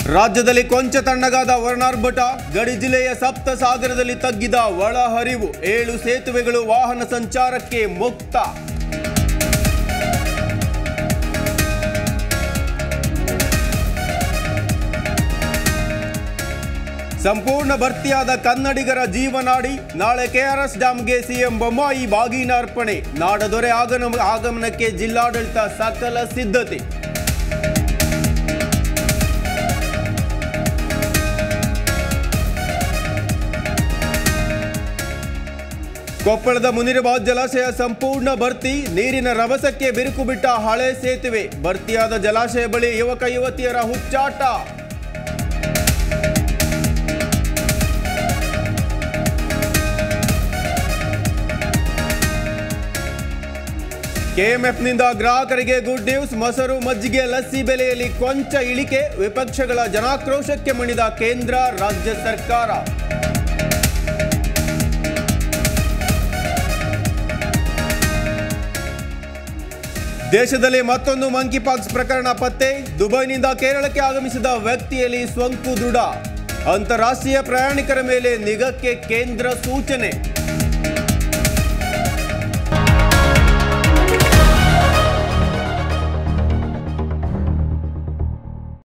ರಾಜ್ಯದಲ್ಲಿ ಕೊಂಚ ತಣ್ಣಗಾದ ವರ್ಣಾರ್ಭಟ ಗಡಿ ಜಿಲ್ಲೆಯ ಸಪ್ತ ಸಾಗರದಲ್ಲಿ ತಗ್ಗಿದ ಒಳಹರಿವು ಏಳು ಸೇತುವೆಗಳು ವಾಹನ ಸಂಚಾರಕ್ಕೆ ಮುಕ್ತ ಸಂಪೂರ್ಣ ಭರ್ತಿಯಾದ ಕನ್ನಡಿಗರ ಜೀವನಾಡಿ ನಾಳೆ ಕೆಆರ್ಎಸ್ ಡ್ಯಾಂಗೆ ಸಿಎಂ ಬೊಮ್ಮಾಯಿ ಬಾಗಿನ ಅರ್ಪಣೆ ನಾಡದೊರೆ ಆಗನ ಆಗಮನಕ್ಕೆ ಜಿಲ್ಲಾಡಳಿತ ಸಕಲ ಸಿದ್ಧತೆ ಕೊಪ್ಪಳದ ಮುನಿರಬಾದ್ ಜಲಾಶಯ ಸಂಪೂರ್ಣ ಭರ್ತಿ ನೀರಿನ ರಭಸಕ್ಕೆ ಬಿರುಕು ಬಿಟ್ಟ ಹಳೆ ಸೇತುವೆ ಭರ್ತಿಯಾದ ಜಲಾಶಯ ಬಳಿ ಯುವಕ ಯುವತಿಯರ ಹುಚ್ಚಾಟ ಕೆಎಂಎಫ್ನಿಂದ ಗ್ರಾಹಕರಿಗೆ ಗುಡ್ ನ್ಯೂಸ್ ಮೊಸರು ಮಜ್ಜಿಗೆ ಲಸ್ಸಿ ಬೆಲೆಯಲ್ಲಿ ಕೊಂಚ ಇಳಿಕೆ ವಿಪಕ್ಷಗಳ ಜನಾಕ್ರೋಶಕ್ಕೆ ಮಣಿದ ಕೇಂದ್ರ ರಾಜ್ಯ ಸರ್ಕಾರ ದೇಶದಲ್ಲಿ ಮತ್ತೊಂದು ಮಂಕಿಪಾಕ್ಸ್ ಪ್ರಕರಣ ಪತ್ತೆ ದುಬೈನಿಂದ ಕೇರಳಕ್ಕೆ ಆಗಮಿಸಿದ ವ್ಯಕ್ತಿಯಲ್ಲಿ ಸೋಂಕು ದೃಢ ಅಂತಾರಾಷ್ಟ್ರೀಯ ಪ್ರಯಾಣಿಕರ ಮೇಲೆ ನಿಗಕ್ಕೆ ಕೇಂದ್ರ ಸೂಚನೆ